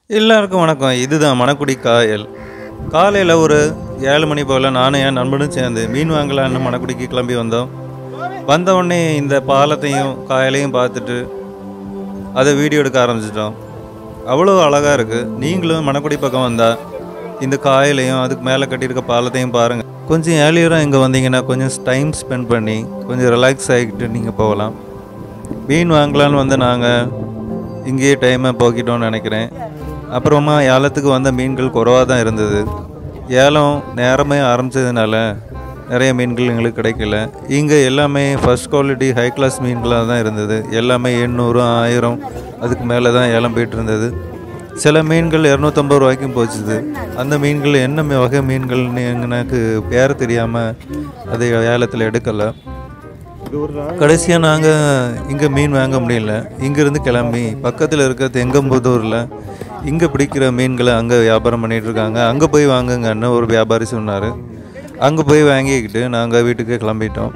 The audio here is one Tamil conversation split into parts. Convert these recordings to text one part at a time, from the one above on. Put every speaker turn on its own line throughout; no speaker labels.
எல்லாருக்கும் வணக்கம் இதுதான் மணக்குடி காயல் காலையில் ஒரு ஏழு மணி போல் நானும் என் நண்பனும் சேர்ந்து மீன் வாங்கலான்னு மணக்குடிக்கு கிளம்பி வந்தோம் வந்த உடனே இந்த பாலத்தையும் காயலையும் பார்த்துட்டு அதை வீடியோ எடுக்க ஆரம்பிச்சிட்டோம் அவ்வளோ அழகாக இருக்குது நீங்களும் மணக்குடி பக்கம் வந்தால் இந்த காயலையும் அதுக்கு மேலே கட்டியிருக்க பாலத்தையும் பாருங்கள் கொஞ்சம் ஏர்லியராக இங்கே வந்தீங்கன்னா கொஞ்சம் டைம் ஸ்பெண்ட் பண்ணி கொஞ்சம் ரிலாக்ஸ் ஆகிக்கிட்டு நீங்கள் போகலாம் மீன் வாங்கலான்னு வந்து நாங்கள் இங்கேயே டைமை போக்கிட்டோம்னு நினைக்கிறேன் அப்புறமா ஏலத்துக்கு வந்த மீன்கள் குறவாக தான் இருந்தது ஏலம் நேரமே ஆரம்பித்ததுனால நிறைய மீன்கள் எங்களுக்கு கிடைக்கல இங்கே எல்லாமே ஃபர்ஸ்ட் குவாலிட்டி ஹை கிளாஸ் மீன்களாக தான் இருந்தது எல்லாமே எண்ணூறு ஆயிரம் அதுக்கு மேலே தான் ஏலம் போயிட்டு இருந்தது சில மீன்கள் இரநூத்தம்பது ரூபாய்க்கும் போச்சுது அந்த மீன்கள் என்ன மீ- வகை மீன்கள்னு எனக்கு பேர் தெரியாமல் அதை ஏலத்தில் எடுக்கலை கடைசியாக நாங்கள் இங்கே மீன் வாங்க முடியல இங்கேருந்து கிளம்பி பக்கத்தில் இருக்க தெங்கம்புதூரில் இங்கே பிடிக்கிற மீன்களை அங்கே வியாபாரம் பண்ணிட்டு இருக்காங்க அங்கே போய் வாங்குங்கன்னு ஒரு வியாபாரி சொன்னார் அங்கே போய் வாங்கிக்கிட்டு நாங்கள் வீட்டுக்கு கிளம்பிட்டோம்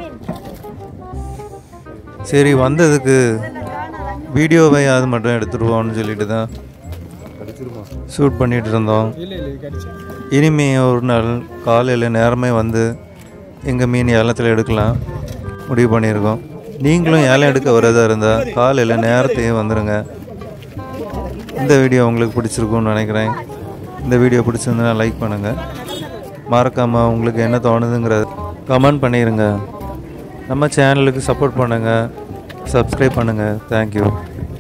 சரி வந்ததுக்கு வீடியோவை அது மட்டும் எடுத்துருவோம்னு சொல்லிட்டு தான் ஷூட் பண்ணிட்டு இருந்தோம் இனிமே ஒரு நாள் காலையில் நேரமே வந்து எங்கள் மீன் ஏலத்தில் எடுக்கலாம் முடிவு பண்ணியிருக்கோம் நீங்களும் ஏலம் எடுக்க வரதா இருந்தால் காலையில் நேரத்தையே வந்துடுங்க இந்த வீடியோ உங்களுக்கு பிடிச்சிருக்கும்னு நினைக்கிறேன் இந்த வீடியோ பிடிச்சிருந்தா லைக் பண்ணுங்கள் மறக்காமல் உங்களுக்கு என்ன தோணுதுங்கிறத கமெண்ட் பண்ணிடுங்க நம்ம சேனலுக்கு சப்போர்ட் பண்ணுங்கள் சப்ஸ்கிரைப் பண்ணுங்கள் தேங்க்யூ